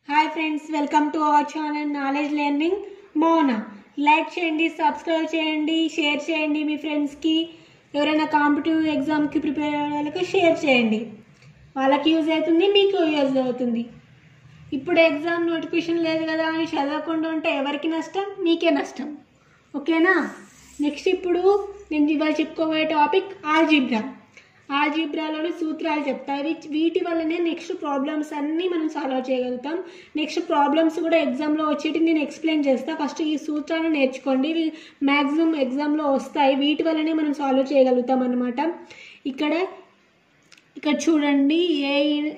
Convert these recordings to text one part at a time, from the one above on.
hi friends welcome to our channel knowledge learning మౌన like చేయండి subscribe చేయండి share చేయండి మీ ఫ్రెండ్స్కి ఎవరైనా కాంపిటేటివ్ ఎగ్జామ్కి ప్రిపేర్ అయ్యే వాళ్ళకి షేర్ చేయండి వాళ్ళకి యూజ్ అవుతుంది మీకు యూజ్ అవుతుంది ఇప్పుడు ఎగ్జామ్ నోటిఫికేషన్ లేదు కదా అని చదవకుండా ఉంటే ఎవరికి నష్టం మీకే నష్టం ఓకేనా నెక్స్ట్ ఇప్పుడు నేను ఇవాళ చెప్పుకోబోయే టాపిక్ ఆల్జీబ్రా ఆల్జీబ్రాలోని సూత్రాలు చెప్తాయి వీటి వీటి వల్లనే నెక్స్ట్ ప్రాబ్లమ్స్ అన్నీ మనం సాల్వ్ చేయగలుగుతాం నెక్స్ట్ ప్రాబ్లమ్స్ కూడా ఎగ్జామ్లో వచ్చేటి నేను ఎక్స్ప్లెయిన్ చేస్తాను ఫస్ట్ ఈ సూత్రాలను నేర్చుకోండి ఇవి మ్యాక్సిమం ఎగ్జామ్లో వస్తాయి వీటి వల్లనే మనం సాల్వ్ చేయగలుగుతాం అనమాట ఇక్కడ ఇక్కడ చూడండి A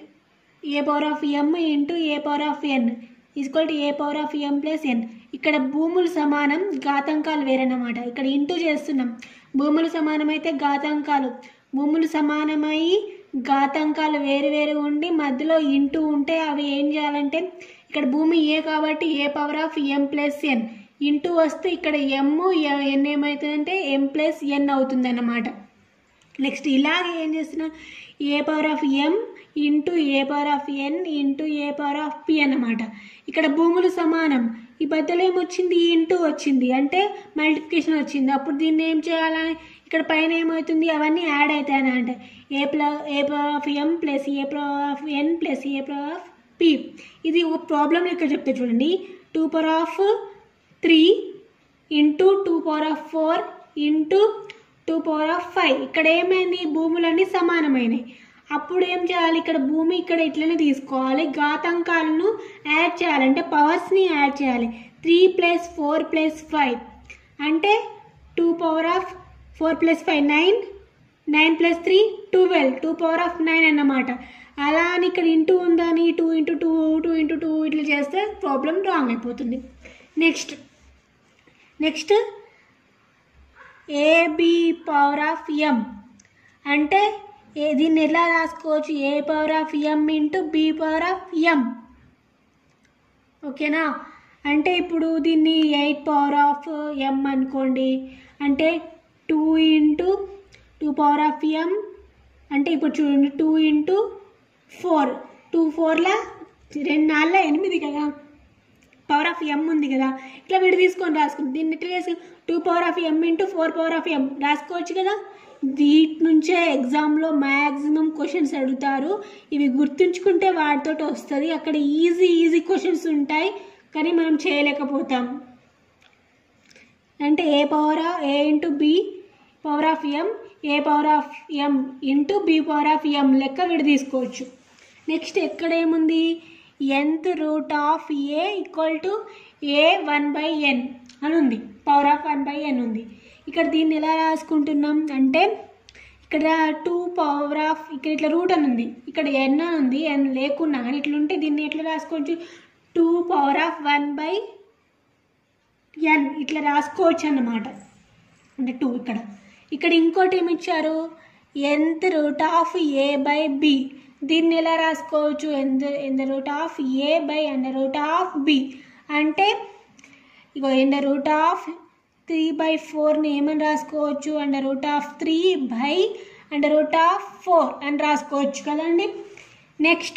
A power of M into A power of N equal to A power of M plus N ఇక్కడ భూములు సమానం ఘాతాంకాలు వేరన్నమాట ఇక్కడ ఇంటూ చేస్తున్నాం భూములు సమానమైతే ఘాతాంకాలు భూములు సమానమై ఘాతాంకాలు వేరు వేరు ఉండి మధ్యలో ఇంటూ ఉంటే అవి ఏం చేయాలంటే ఇక్కడ భూమి ఏ కాబట్టి A power of M plus N into వస్తే ఇక్కడ ఎమ్ ఎన్ ఏమవుతుందంటే ఎం ప్లస్ ఎన్ అవుతుంది అన్నమాట నెక్స్ట్ ఇలాగే ఏం చేస్తున్నా A power of M into A power of N into A power of P అన్నమాట ఇక్కడ భూములు సమానం ఈ మధ్యలో ఏమొచ్చింది ఇంటూ వచ్చింది అంటే మల్టిప్లికేషన్ వచ్చింది అప్పుడు దీన్ని ఏం చేయాలని ఇక్కడ పైన ఏమవుతుంది అవన్నీ యాడ్ అవుతాయి అని అంటే A plus A power of M plus A power of N plus A power of P ఇది ఒక ప్రాబ్లం ఇక్కడ చెప్తే చూడండి two power of three into two power of four into two power of five ఇక్కడ ఏమైంది భూములన్నీ సమానమైనవి అప్పుడు ఏం చేయాలి ఇక్కడ భూమి ఇక్కడ ఇట్లనే తీసుకోవాలి ఘాతాంకాలను యాడ్ చేయాలి అంటే పవర్స్ని యాడ్ చేయాలి three plus four plus five అంటే two power of four plus five nine nine plus three twelve two power of nine అన్నమాట అలా అని ఇక్కడ ఇంటూ ఉందని two into two two into two ఇట్లా చేస్తే ప్రాబ్లం రాంగ్ అయిపోతుంది next next AB power of M అంటే ఏ దీన్ని ఎలా రాసుకోవచ్చు A power of M into B power of M ఓకేనా అంటే ఇప్పుడు దీన్ని ఎయిట్ పవర్ ఆఫ్ ఎం అనుకోండి అంటే two into two power of M అంటే ఇప్పుడు చూడండి టూ ఇంటూ ఫోర్ టూ ఫోర్లా రెండు నాలుగు ఎనిమిది కదా పవర్ ఆఫ్ ఎం ఉంది కదా ఇట్లా విడి తీసుకొని రాసుకుంది దీన్ని ఇట్లా చేసి two power of M into four power of M రాసుకోవచ్చు కదా వీటి నుంచే ఎగ్జామ్లో మ్యాక్సిమం క్వశ్చన్స్ అడుగుతారు ఇవి గుర్తుంచుకుంటే వాటితో వస్తుంది అక్కడ ఈజీ ఈజీ క్వశ్చన్స్ ఉంటాయి కానీ మనం చేయలేకపోతాం అంటే A power A into B power of M A power of M into B power of M లెక్క విడి తీసుకోవచ్చు నెక్స్ట్ ఎక్కడ ఏముంది nth root of A equal to A one by N అని ఉంది power of one by N ఉంది ఇక్కడ దీన్ని ఎలా రాసుకుంటున్నాం అంటే ఇక్కడ టూ పవర్ ఆఫ్ ఇక్కడ ఇట్లా రూట్ అని ఉంది ఇక్కడ ఎన్ అని ఉంది ఎన్ లేకున్నా కానీ ఇట్లా ఉంటే దీన్ని ఎట్లా రాసుకోవచ్చు two power of one by N ఇట్లా రాసుకోవచ్చు అన్నమాట అంటే టూ ఇక్కడ ఇక్కడ ఇంకోటి ఏమి ఇచ్చారు ఎంత root of A by B దీన్ని ఎలా రాసుకోవచ్చు ఎంత ఎంత root of A by under root of B అంటే ఇగో under root of three by ఫోర్ని ఏమని రాసుకోవచ్చు under root of three by under root of four అని రాసుకోవచ్చు కదండి నెక్స్ట్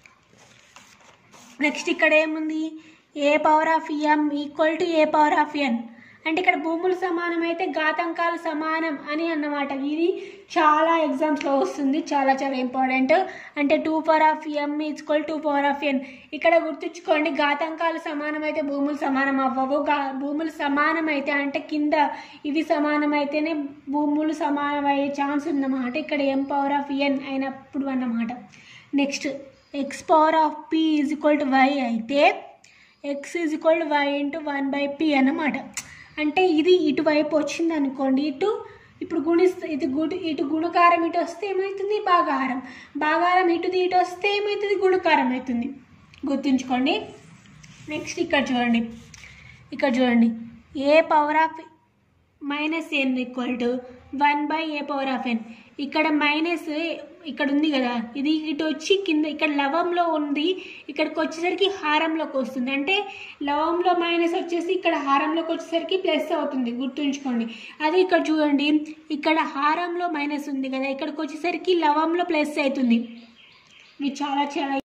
నెక్స్ట్ ఇక్కడ ఏముంది A power of M equal to A power of N అంటే ఇక్కడ భూములు సమానం అయితే ఘాతాంకాలు సమానం అని అన్నమాట ఇది చాలా ఎగ్జామ్స్లో వస్తుంది చాలా చాలా ఇంపార్టెంట్ అంటే two power of M equal two power of N ఇక్కడ గుర్తుంచుకోండి ఘాతాంకాలు సమానం అయితే భూములు సమానం అవ్వవు గా భూములు సమానం అయితే అంటే కింద ఇవి సమానం అయితేనే భూములు సమానం అయ్యే ఛాన్స్ ఉందన్నమాట ఇక్కడ ఎం పవర్ ఆఫ్ ఎన్ అయినప్పుడు అన్నమాట next X power of P is equal to Y అయితే X is equal to Y into one by P అన్నమాట అంటే ఇది ఇటువైపు వచ్చింది అనుకోండి ఇటు ఇప్పుడు గుణిస్తే ఇది గుడి ఇటు గుణకారం ఇటు వస్తే ఏమవుతుంది భాగాహారం భాగాహారం ఇటుది ఇటు వస్తే ఏమవుతుంది గుణకారం అవుతుంది గుర్తుంచుకోండి నెక్స్ట్ ఇక్కడ చూడండి ఇక్కడ చూడండి A power of minus N equal to one by A power of N ఇక్కడ మైనస్ ఇక్కడ ఉంది కదా ఇది ఇటు వచ్చి కింద ఇక్కడ లవంలో ఉంది ఇక్కడికి వచ్చేసరికి హారంలోకి వస్తుంది అంటే లవంలో మైనస్ వచ్చేసి ఇక్కడ హారంలోకి వచ్చేసరికి ప్లస్ అవుతుంది గుర్తుంచుకోండి అదే ఇక్కడ చూడండి ఇక్కడ హారంలో మైనస్ ఉంది కదా ఇక్కడికి వచ్చేసరికి లవంలో ప్లస్ అవుతుంది ఇది చాలా చాలా ఇక్కడ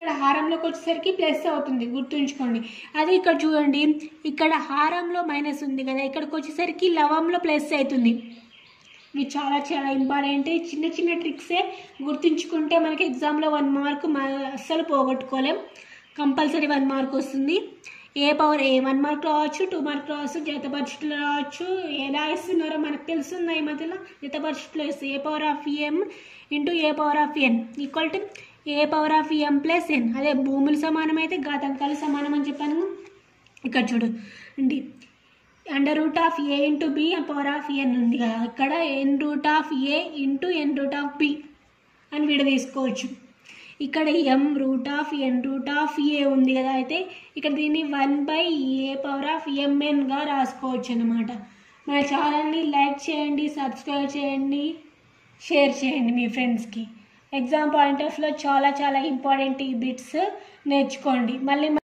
ఇక్కడ హారంలోకి వచ్చేసరికి ప్లస్ అవుతుంది గుర్తుంచుకోండి అదే ఇక్కడ చూడండి ఇక్కడ హారంలో మైనస్ ఉంది కదా ఇక్కడికి వచ్చేసరికి లవంలో ప్లస్ అవుతుంది ఇవి చాలా చాలా ఇంపార్టెంట్ చిన్న చిన్న ట్రిక్సే గుర్తుంచుకుంటే మనకి ఎగ్జామ్లో వన్ మార్క్ అస్సలు పోగొట్టుకోలేం కంపల్సరీ వన్ మార్క్ వస్తుంది A power A one mark రావచ్చు టూ మార్క్ రావచ్చు జతపరిచిట్లు రావచ్చు ఎలా ఇస్తున్నారో మనకు తెలుస్తుంది ఈ మధ్యలో జతపరిచిట్లు ఇస్తే A power of M into A power of N equal to A power of M plus N అదే భూములు సమానమైతే ఘాతాంకాలు సమానం అని చెప్పాను ఇక్కడ చూడు అండి under root of A into B power of N ఉంది కదా ఇక్కడ N root of A into N root of B అని విడ తీసుకోవచ్చు ఇక్కడ M root of N root of A ఉంది కదా అయితే ఇక్కడ దీన్ని one by A power of ఎంఎన్గా రాసుకోవచ్చు అనమాట మన ఛానల్ని లైక్ చేయండి సబ్స్క్రైబ్ చేయండి షేర్ చేయండి మీ ఫ్రెండ్స్కి ఎగ్జామ్ పాయింట్ ఆఫ్లో చాలా చాలా ఇంపార్టెంట్ ఈ బిట్స్ నేర్చుకోండి మళ్ళీ